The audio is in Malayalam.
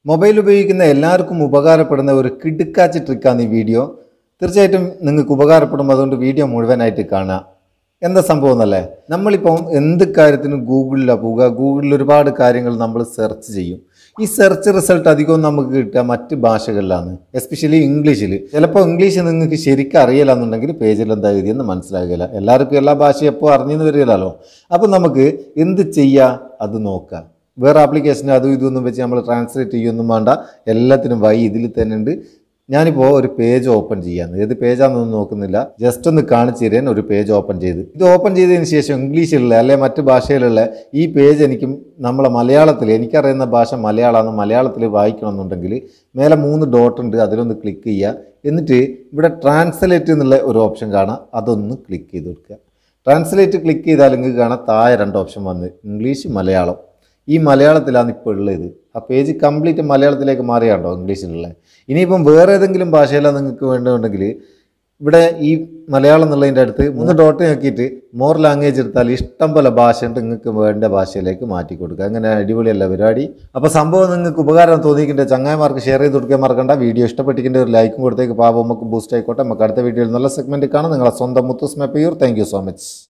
മൊബൈൽ ഉപയോഗിക്കുന്ന എല്ലാവർക്കും ഉപകാരപ്പെടുന്ന ഒരു കിടുക്കാച്ചി ട്രിക്കാണ് ഈ വീഡിയോ തീർച്ചയായിട്ടും നിങ്ങൾക്ക് ഉപകാരപ്പെടും അതുകൊണ്ട് വീഡിയോ മുഴുവനായിട്ട് കാണുക എന്താ സംഭവം എന്നല്ലേ നമ്മളിപ്പം എന്ത് കാര്യത്തിനും ഗൂഗിളിലാണ് പോവുക ഗൂഗിളിൽ ഒരുപാട് കാര്യങ്ങൾ നമ്മൾ സെർച്ച് ചെയ്യും ഈ സെർച്ച് റിസൾട്ട് അധികവും നമുക്ക് കിട്ടുക മറ്റ് ഭാഷകളിലാണ് എസ്പെഷ്യലി ഇംഗ്ലീഷിൽ ചിലപ്പോൾ ഇംഗ്ലീഷ് നിങ്ങൾക്ക് ശരിക്കും അറിയില്ല എന്നുണ്ടെങ്കിൽ പേജിൽ എന്താ എഴുതിയെന്ന് മനസ്സിലാകില്ല എല്ലാവർക്കും എല്ലാ ഭാഷയും എപ്പോൾ അറിഞ്ഞെന്ന് വരില്ലല്ലോ അപ്പം നമുക്ക് എന്ത് ചെയ്യുക അത് നോക്കുക വേറെ ആപ്ലിക്കേഷൻ അതും ഇതൊന്നും വെച്ച് നമ്മൾ ട്രാൻസ്ലേറ്റ് ചെയ്യൊന്നും വേണ്ട എല്ലാത്തിനും വഴി ഇതിൽ തന്നെ ഉണ്ട് ഞാനിപ്പോൾ ഒരു പേജ് ഓപ്പൺ ചെയ്യാന്ന് ഏത് പേജാണെന്നൊന്നും നോക്കുന്നില്ല ജസ്റ്റ് ഒന്ന് കാണിച്ചു തരാൻ ഒരു പേജ് ഓപ്പൺ ചെയ്ത് ഇത് ഓപ്പൺ ചെയ്തതിന് ശേഷം ഇംഗ്ലീഷിലുള്ള അല്ലെ മറ്റ് ഭാഷയിലുള്ള ഈ പേജ് എനിക്ക് നമ്മളെ മലയാളത്തിൽ എനിക്കറിയുന്ന ഭാഷ മലയാളമാണ് മലയാളത്തിൽ വായിക്കണമെന്നുണ്ടെങ്കിൽ മേലെ മൂന്ന് ഡോട്ട് ഉണ്ട് അതിലൊന്ന് ക്ലിക്ക് ചെയ്യുക എന്നിട്ട് ഇവിടെ ട്രാൻസ്ലേറ്റ് എന്നുള്ള ഒരു ഓപ്ഷൻ കാണാം അതൊന്ന് ക്ലിക്ക് ചെയ്ത് കൊടുക്കുക ട്രാൻസ്ലേറ്റ് ക്ലിക്ക് ചെയ്താൽ നിങ്ങൾക്ക് കാണാം താഴെ രണ്ട് ഓപ്ഷൻ വന്ന് ഇംഗ്ലീഷ് മലയാളം ഈ മലയാളത്തിലാണ് ഇപ്പോൾ ഉള്ളത് ആ പേജ് കംപ്ലീറ്റ് മലയാളത്തിലേക്ക് മാറിയാണ്ടോ ഇംഗ്ലീഷിലുള്ള ഇനിയിപ്പം വേറെ ഏതെങ്കിലും ഭാഷയിലാണ് നിങ്ങൾക്ക് വേണ്ടതുണ്ടെങ്കിൽ ഇവിടെ ഈ മലയാളം എന്നുള്ളതിൻ്റെ അടുത്ത് മൂന്ന് ഡോട്ട് നോക്കിയിട്ട് മോർ ലാംഗ്വേജ് എടുത്താൽ ഇഷ്ടം പോലെ ഭാഷ ഉണ്ട് നിങ്ങൾക്ക് വേണ്ട ഭാഷയിലേക്ക് മാറ്റി കൊടുക്കുക അങ്ങനെ അടിപൊളിയല്ല പരിപാടി അപ്പോൾ സംഭവം നിങ്ങൾക്ക് ഉപകാരം തോന്നിയിട്ടുണ്ട് ചങ്ങായിമാർക്ക് ഷെയർ ചെയ്ത് കൊടുക്കാൻ മറക്കണ്ട വീഡിയോ ഇഷ്ടപ്പെട്ടിട്ടുണ്ട് ഒരു ലൈക്കും കൊടുത്തേക്ക് പാവം നമുക്ക് ബൂസ്റ്റ് ആയിക്കോട്ടെ നമുക്ക് അടുത്ത വീഡിയോയിൽ നല്ല സെഗ്മെൻറ്റ് കാണാം നിങ്ങളെ സ്വന്തം Muthus Meppayur thank you so much